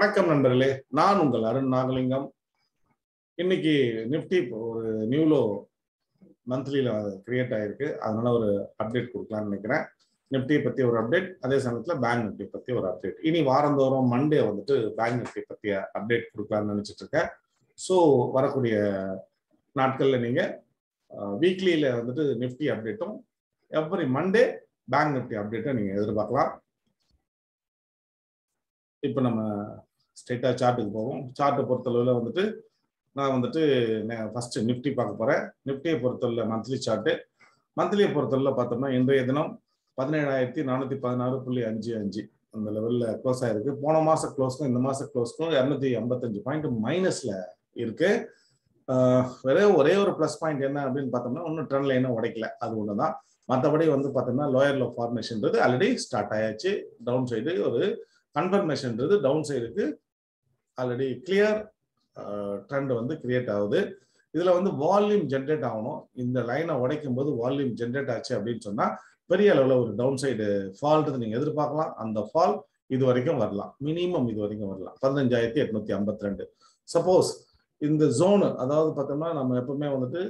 வணக்கம் நண்பர்களே நான் உங்கள் அருண் நாகலிங்கம் இன்னைக்கு நிப்டி ஒரு நியூலோ மந்த்லியில கிரியேட் ஆயிருக்கு அதனால ஒரு அப்டேட் கொடுக்கலாம்னு நினைக்கிறேன் நிப்டியை பத்தி ஒரு அப்டேட் அதே சமயத்துல பேங்க் நிப்டி பத்தி ஒரு அப்டேட் இனி வாரந்தோறும் மண்டே வந்துட்டு பேங்க் நிப்டி பத்திய அப்டேட் கொடுக்கலாம்னு நினைச்சிட்டு இருக்கேன் ஸோ வரக்கூடிய நாட்கள்ல நீங்க வீக்லியில வந்துட்டு நிப்டி அப்டேட்டும் எவ்ரி மண்டே பேங்க் நிப்டி அப்டேட்டும் நீங்க எதிர்பார்க்கலாம் இப்போ நம்ம ஸ்ட்ரெயிட்டாக சார்ட்டுக்கு போவோம் சார்ட்டை பொறுத்தளவில் வந்துட்டு நான் வந்துட்டு ஃபர்ஸ்ட் நிஃப்டி பார்க்க போகிறேன் நிஃப்டியை பொறுத்தளவில் மந்த்லி சார்ட்டு மந்த்லியை பொறுத்தளவில் பார்த்தோம்னா இன்றைய தினம் பதினேழாயிரத்தி நானூற்றி பதினாறு புள்ளி அஞ்சு அஞ்சு அந்த லெவலில் க்ளோஸ் ஆயிருக்கு போன மாதம் க்ளோஸ்க்கும் இந்த மாதம் க்ளோஸ்க்கும் இரநூத்தி ஐம்பத்தஞ்சு பாயிண்ட் மைனஸில் இருக்கு ஒரே ஒரே ஒரு ப்ளஸ் பாயிண்ட் என்ன அப்படின்னு பார்த்தோம்னா ஒன்றும் ட்ரெண்ட் லைனும் உடைக்கல அது ஒன்று தான் மற்றபடி வந்து பார்த்தோம்னா லோயர் லோ ஃபார்மேஷன்றது ஆல்ரெடி ஸ்டார்ட் ஆயாச்சு டவுன் சைடு ஒரு கன்ஃபர்மேஷன்ன்றது டவுன் சைடுக்கு ஆல்ரெடி கிளியர் ட்ரெண்ட் வந்து கிரியேட் ஆகுது இதில் வந்து வால்யூம் ஜென்ரேட் ஆகணும் இந்த லைனை உடைக்கும் போது வால்யூம் ஜென்ரேட் ஆச்சு அப்படின்னு சொன்னால் பெரிய அளவில் ஒரு டவுன் சைடு ஃபால்ன்றது நீங்கள் எதிர்பார்க்கலாம் அந்த ஃபால் இது வரைக்கும் வரலாம் மினிமம் இது வரைக்கும் வரலாம் பதினஞ்சாயிரத்தி எட்நூத்தி ஐம்பத்தி ரெண்டு சப்போஸ் இந்த ஜோனு அதாவது பார்த்தோம்னா நம்ம எப்பவுமே வந்துட்டு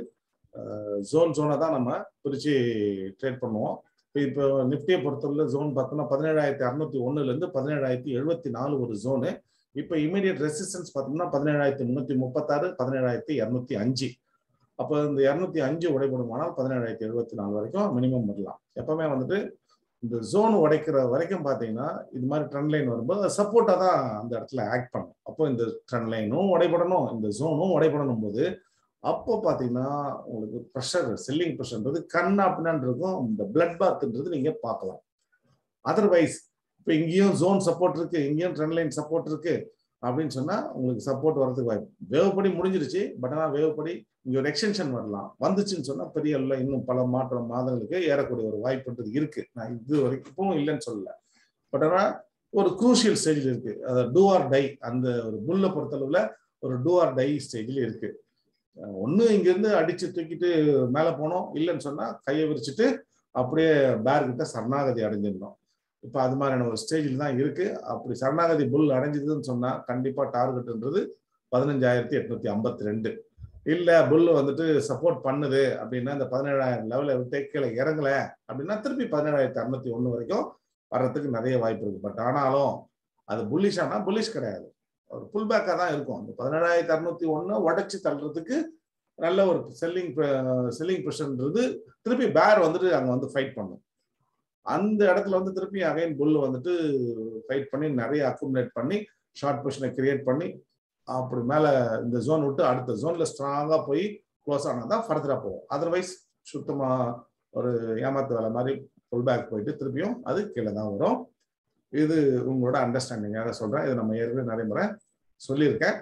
ஜோன் ஜோனை தான் நம்ம பிரித்து ட்ரேட் பண்ணுவோம் இப்போ நிஃப்டியை பொறுத்தவரை ஜோன் பார்த்தோம்னா பதினேழாயிரத்தி அறுநூத்தி ஒன்னுலேருந்து பதினேழாயிரத்தி எழுபத்தி நாலு ஒரு ஜோனு இப்போ இமீடியட் ரெசிஸ்டன்ஸ் பார்த்தோம்னா பதினேழாயிரத்தி முந்நூற்றி முப்பத்தாறு பதினேழாயிரத்தி இரநூத்தி அஞ்சு அப்போ இந்த இரநூத்தி அஞ்சு உடைபடுமானால் பதினேழாயிரத்தி எழுபத்தி நாலு வரைக்கும் மினிமம் வரலாம் எப்பவுமே வந்துட்டு இந்த ஜோன் உடைக்கிற வரைக்கும் பார்த்தீங்கன்னா இது மாதிரி ட்ரெண்ட் லைன் வரும்போது சப்போர்ட்டாக தான் அந்த இடத்துல ஆக்ட் பண்ணும் அப்போ இந்த ட்ரெண்ட் லைனும் உடைபடணும் இந்த ஜோனும் உடைபடணும் போது அப்போ பார்த்தீங்கன்னா உங்களுக்கு ப்ரெஷர் செல்லிங் ப்ரெஷர்ன்றது கண்ணா பின்னான் இருக்கும் இந்த பிளட் பாத்ன்றது நீங்க பார்க்கலாம் அதர்வைஸ் இப்போ இங்கேயும் ஜோன் சப்போர்ட் இருக்கு இங்கேயும் ட்ரெண்ட் லைன் சப்போர்ட் இருக்கு அப்படின்னு சொன்னா உங்களுக்கு சப்போர்ட் வரதுக்கு வாய்ப்பு வேவப்படி முடிஞ்சிருச்சு பட் ஆனால் வேவப்படி இங்க ஒரு எக்ஸ்டென்ஷன் வரலாம் வந்துச்சுன்னு சொன்னா பெரிய அளவில் இன்னும் பல மாற்றம் மாதங்களுக்கு ஏறக்கூடிய ஒரு வாய்ப்புன்றது இருக்கு நான் இது வரைக்கும் இப்பவும் இல்லைன்னு சொல்லல பட் ஆனால் ஒரு குரூஷியல் ஸ்டேஜில் இருக்கு அதாவது டூ ஆர் டை அந்த ஒரு புல்லை பொறுத்தளவுல ஒரு டூ ஆர் டை ஸ்டேஜில் இருக்கு ஒன்று இங்கேருந்து அடிச்சு தூக்கிட்டு மேலே போனோம் இல்லைன்னு சொன்னால் கையை விரிச்சிட்டு அப்படியே பேர்கிட்ட சரணாகதி அடைஞ்சிருந்தோம் இப்போ அது மாதிரியான ஒரு ஸ்டேஜில் தான் இருக்கு அப்படி சரணாகதி புல் அடைஞ்சதுன்னு சொன்னால் கண்டிப்பாக டார்கெட்ன்றது பதினஞ்சாயிரத்தி எட்நூத்தி ஐம்பத்தி ரெண்டு இல்லை புல் வந்துட்டு சப்போர்ட் பண்ணுது அப்படின்னா இந்த பதினேழாயிரம் லெவலில் விட்டு கீழே இறங்கல அப்படின்னா திருப்பி பதினேழாயிரத்தி அறுநூத்தி ஒன்று வரைக்கும் வர்றதுக்கு நிறைய வாய்ப்பு இருக்கு பட் ஆனாலும் அது புல்லிஷ் ஆனால் புல்லிஷ் கிடையாது ஒரு புல் பேக்காக தான் இருக்கும் அந்த பதினேழாயிரத்தி அறுநூத்தி ஒன்று உடச்சி தள்ளுறதுக்கு நல்ல ஒரு செல்லிங் செல்லிங் ப்ரெஷர்ன்றது திருப்பி பேர் வந்துட்டு அங்கே வந்து ஃபைட் பண்ணும் அந்த இடத்துல வந்து திருப்பி அகைன் புல் வந்துட்டு ஃபைட் பண்ணி நிறைய அக்குமுலேட் பண்ணி ஷார்ட் பொசிஷனை கிரியேட் பண்ணி அப்படி மேலே இந்த ஜோன் விட்டு அடுத்த ஜோனில் ஸ்ட்ராங்காக போய் க்ளோஸ் ஆனால் தான் ஃபர்தராக போகும் அதர்வைஸ் சுத்தமாக ஒரு ஏமாத்து வேலை மாதிரி புல் பேக் போயிட்டு திருப்பியும் அது கீழே தான் வரும் இது உங்களோட அண்டர்ஸ்டாண்டிங்காக சொல்றேன் இது நம்ம ஏற்கனவே நிறைய முறை சொல்லியிருக்கேன்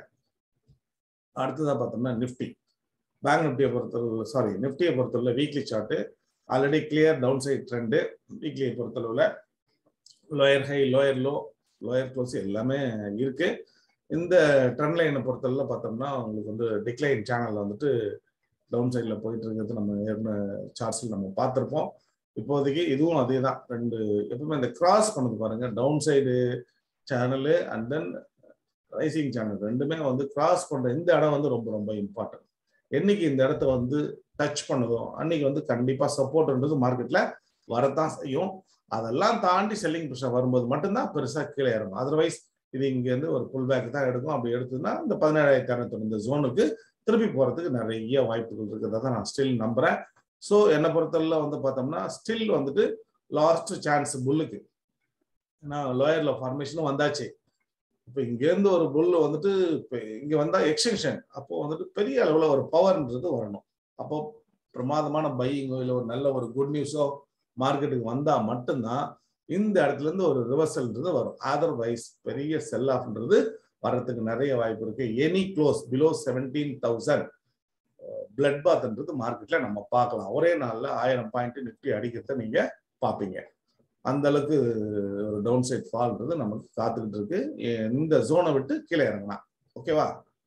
அடுத்ததாக பார்த்தோம்னா நிஃப்டி பேங்க் நிஃப்டியை பொறுத்தளவு சாரி நிஃப்டியை பொறுத்தளவில் weekly chart already clear down side trend வீக்லியை பொறுத்தளவில் lower high lower low lower close எல்லாமே இருக்கு இந்த ட்ரெண்ட் லைனை பொறுத்தளவில் பார்த்தோம்னா உங்களுக்கு வந்து டிக்ளைன் சேனல் வந்துட்டு டவுன் சைடில் போயிட்டு இருக்கிறது நம்ம ஏற்கனவே சார்ட்ஸில் நம்ம பார்த்துருப்போம் இப்போதைக்கு இதுவும் அதே தான் ரெண்டு எப்பவுமே இந்த கிராஸ் பண்ணது பாருங்க down side channel and then rising channel ரெண்டுமே வந்து கிராஸ் பண்ற இந்த இடம் வந்து ரொம்ப ரொம்ப இம்பார்ட்டன்ட் என்னைக்கு இந்த இடத்த வந்து டச் பண்ணுதோ அன்னைக்கு வந்து கண்டிப்பா சப்போர்ட்ன்றது மார்க்கெட்ல வரத்தான் செய்யும் அதெல்லாம் தாண்டி செல்லிங் ப்ரெஷர் வரும்போது மட்டும்தான் பெருசா கீழே இறங்கும் அதர்வைஸ் இது இங்க இருந்து ஒரு புல் பேக் தான் எடுக்கும் அப்படி எடுத்ததுன்னா இந்த பதினேழாயிரத்தி அறுநூத்தி இந்த ஜோனுக்கு திருப்பி போறதுக்கு நிறைய வாய்ப்புகள் இருக்கிறதா தான் நான் ஸ்டில் நம்புறேன் ஸோ என்னை பொறுத்தவரை வந்து பார்த்தோம்னா ஸ்டில் வந்துட்டு லாஸ்ட் சான்ஸ் புல்லுக்கு ஏன்னா லோயர்ல ஃபார்மேஷனும் வந்தாச்சு இப்போ இங்கேருந்து ஒரு புல் வந்துட்டு இப்போ இங்கே வந்தால் எக்ஸ்டென்ஷன் அப்போ வந்துட்டு பெரிய அளவில் ஒரு பவர்ன்றது வரணும் அப்போ பிரமாதமான பையிங்கோ இல்லை ஒரு நல்ல ஒரு குட் நியூஸோ மார்க்கெட்டுக்கு வந்தால் மட்டும்தான் இந்த இடத்துல இருந்து ஒரு ரிவர்சல்ன்றது வரும் அதர்வைஸ் பெரிய செல் ஆஃப்ன்றது வர்றதுக்கு நிறைய வாய்ப்பு இருக்கு any close below seventeen thousand blood பாத்ன்றது மார்க்கெட்ல நம்ம பார்க்கலாம் ஒரே நாள்ல ஆயிரம் பாயிண்ட் நிஃப்டி அடிக்கிறத நீங்க பார்ப்பீங்க அந்த அளவுக்கு ஒரு டவுன் சைட் ஃபால்ன்றது நமக்கு காத்துக்கிட்டு இருக்கு இந்த ஜோனை விட்டு கீழே இறங்கலாம் ஓகேவா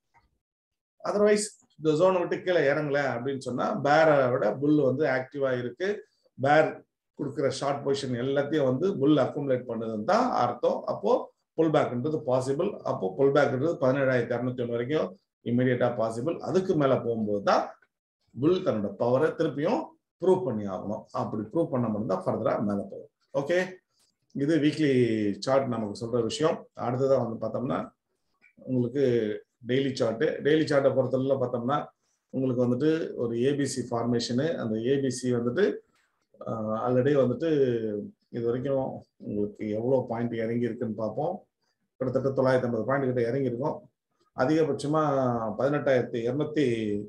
அதர்வைஸ் இந்த ஜோனை விட்டு கீழே இறங்கல அப்படின்னு சொன்னா பேரை விட புல் வந்து ஆக்டிவா இருக்கு பேர் கொடுக்குற ஷார்ட் பொசிஷன் எல்லாத்தையும் வந்து புல் அக்குமுலேட் பண்ணுதுன்னு தான் அர்த்தம் அப்போ புல் பேக்ன்றது பாசிபிள் அப்போ புல் பேக்ன்றது பதினேழாயிரத்தி இரநூத்தி ஒன்று வரைக்கும் இமீடியட்டா பாசிபிள் அதுக்கு மேல போகும்போது தான் புல் தன்னோட பவரை திருப்பியும் ப்ரூவ் பண்ணி ஆகணும் அப்படி ப்ரூவ் பண்ண மட்டும் தான் ஃபர்தரா மேல போகும் ஓகே இது வீக்லி சார்ட் நமக்கு சொல்ற விஷயம் அடுத்ததான் வந்து பார்த்தோம்னா உங்களுக்கு டெய்லி சார்ட்டு டெய்லி சார்ட்டை பொறுத்தவரை பார்த்தோம்னா உங்களுக்கு வந்துட்டு ஒரு ஏபிசி ஃபார்மேஷனு அந்த ஏபிசி வந்துட்டு ஆல்ரெடி வந்துட்டு இது வரைக்கும் உங்களுக்கு எவ்வளோ பாயிண்ட் இறங்கி இருக்குன்னு பார்ப்போம் கிட்டத்தட்ட தொள்ளாயிரத்தி ஐம்பது பாயிண்ட் கிட்ட இறங்கி இருக்கும் அதிகபட்சமா பதினெட்டாயிரத்தி இரநூத்தி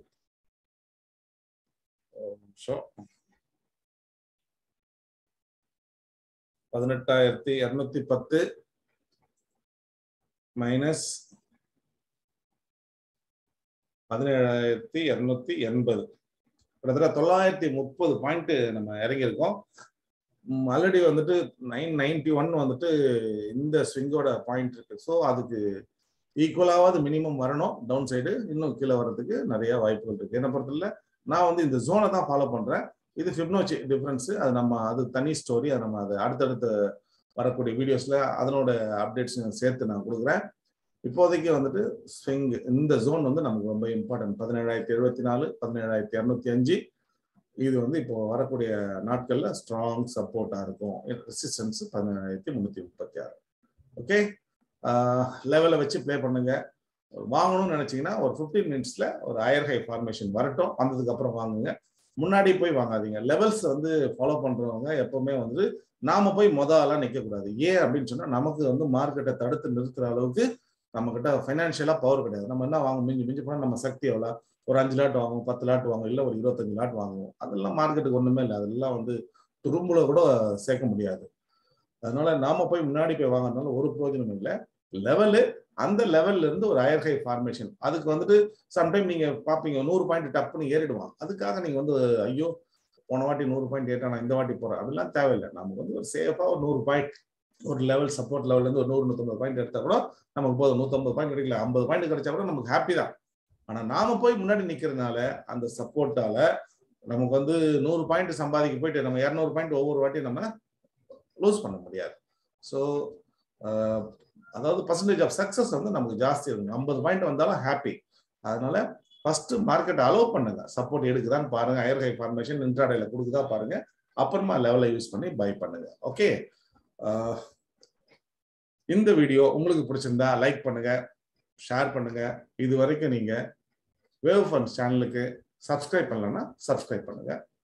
நிமிஷம் பதினெட்டாயிரத்தி இரநூத்தி பத்து மைனஸ் பதினேழாயிரத்தி இரநூத்தி எண்பது கிட்டத்தட்ட தொள்ளாயிரத்தி முப்பது பாயிண்ட் நம்ம இறங்கியிருக்கோம் ஆல்ரெடி வந்துட்டு நைன் நைன்டி ஒன் வந்துட்டு இந்த ஸ்விங்கோட பாயிண்ட் இருக்கு ஸோ அதுக்கு ஈக்குவலாவது மினிமம் வரணும் டவுன் சைடு இன்னும் கீழே வர்றதுக்கு நிறைய வாய்ப்புகள் இருக்கு என்ன பொறுத்தல நான் வந்து இந்த ஜோனை தான் ஃபாலோ பண்றேன் இது ஃபிப்னோச்சி டிஃபரன்ஸ் அது நம்ம அது தனி ஸ்டோரி அது நம்ம அது அடுத்தடுத்த வரக்கூடிய வீடியோஸ்ல அதனோட அப்டேட்ஸ் சேர்த்து நான் கொடுக்குறேன் இப்போதைக்கு வந்துட்டு ஸ்விங் இந்த ஜோன் வந்து நமக்கு ரொம்ப இம்பார்ட்டன்ட் பதினேழாயிரத்தி எழுபத்தி நாலு பதினேழாயிரத்தி இரநூத்தி அஞ்சு இது வந்து இப்போ வரக்கூடிய நாட்கள்ல ஸ்ட்ராங் சப்போர்ட்டா இருக்கும் ரெசிஸ்டன்ஸ் பதினேழாயிரத்தி முன்னூத்தி முப்பத்தி ஆறு ஓகே லெவலை வச்சு ப்ளே பண்ணுங்க வாங்கணும்னு நினைச்சீங்கன்னா ஒரு ஃபிஃப்டீன் மினிட்ஸ்ல ஒரு ஹையர் ஹை ஃபார்மேஷன் வரட்டும் வந்ததுக்கு அப்புறம் வாங்குங்க முன்னாடி போய் வாங்காதீங்க லெவல்ஸ் வந்து ஃபாலோ பண்றவங்க எப்பவுமே வந்து நாம போய் மொத ஆளா நிக்க கூடாது ஏன் அப்படின்னு சொன்னா நமக்கு வந்து மார்க்கெட்டை தடுத்து நிறுத்துற அளவுக்கு நம்ம கிட்ட ஃபைனான்சியலா பவர் கிடையாது நம்ம என்ன வாங்க மிஞ்சி மிஞ்சி போனா நம்ம சக்தி எவ்வளோ ஒரு அஞ்சு லாட் வாங்குவோம் பத்து லாட் வாங்குவோம் இல்லை ஒரு இருபத்தஞ்சு லாட் வாங்குவோம் அதெல்லாம் மார்க்கெட்டுக்கு ஒண்ணுமே இல்லை அதெல்லாம் வந்து துரும்புல கூட சேர்க்க முடியாது அதனால நாம போய் முன்னாடி போய் வாங்கினால ஒரு பிரயோஜனம் இல்லை லெவலு அந்த லெவல்ல இருந்து ஒரு ஹையர் ஹை ஃபார்மேஷன் அதுக்கு வந்துட்டு சம்டைம் நீங்க பாப்பீங்க நூறு பாயிண்ட் டப்புன்னு ஏறிடுவான் அதுக்காக நீங்க வந்து ஐயோ போன வாட்டி நூறு பாயிண்ட் ஏட்டா நான் இந்த வாட்டி போறேன் அப்படிலாம் தேவையில்லை நமக்கு வந்து ஒரு சேஃபா ஒரு நூறு பாயிண்ட் ஒரு லெவல் சப்போர்ட் லெவல்ல இருந்து ஒரு நூறு நூத்தம்பது பாயிண்ட் எடுத்தா கூட நமக்கு போதும் நூத்தம்பது பாயிண்ட் கிடைக்கல ஐம்பது பாயிண்ட் கிடைச்சா கூட நமக்கு ஹாப்பி தான் ஆனா நாம போய் முன்னாடி நிக்கிறதுனால அந்த சப்போர்ட்டால நமக்கு வந்து நூறு பாயிண்ட் சம்பாதிக்க போயிட்டு நம்ம இரநூறு பாயிண்ட் ஒவ்வொரு வாட்டியும் நம்ம லூஸ் பண்ண முடியாது ஸோ அதாவது பர்சன்டேஜ் ஆஃப் சக்சஸ் வந்து நமக்கு ஜாஸ்தி இருக்கும் ஐம்பது பாயிண்ட் வந்தாலும் ஹாப்பி அதனால ஃபர்ஸ்ட் மார்க்கெட் அலோவ் பண்ணுங்க சப்போர்ட் எடுக்குதான்னு பாருங்க ஹையர் ஹை ஃபார்மேஷன் இன்ட்ராடேல கொடுக்குதா பாருங்க அப்புறமா லெவலை யூஸ் பண்ணி பை பண்ணுங்க ஓகே இந்த வீடியோ உங்களுக்கு பிடிச்சிருந்தா லைக் பண்ணுங்க ஷேர் பண்ணுங்க இது வரைக்கும் நீங்க வேவ் ஃபண்ட்ஸ் சேனலுக்கு சப்ஸ்கிரைப் பண்ணலன்னா சப்ஸ்கிரைப் பண்ணுங்க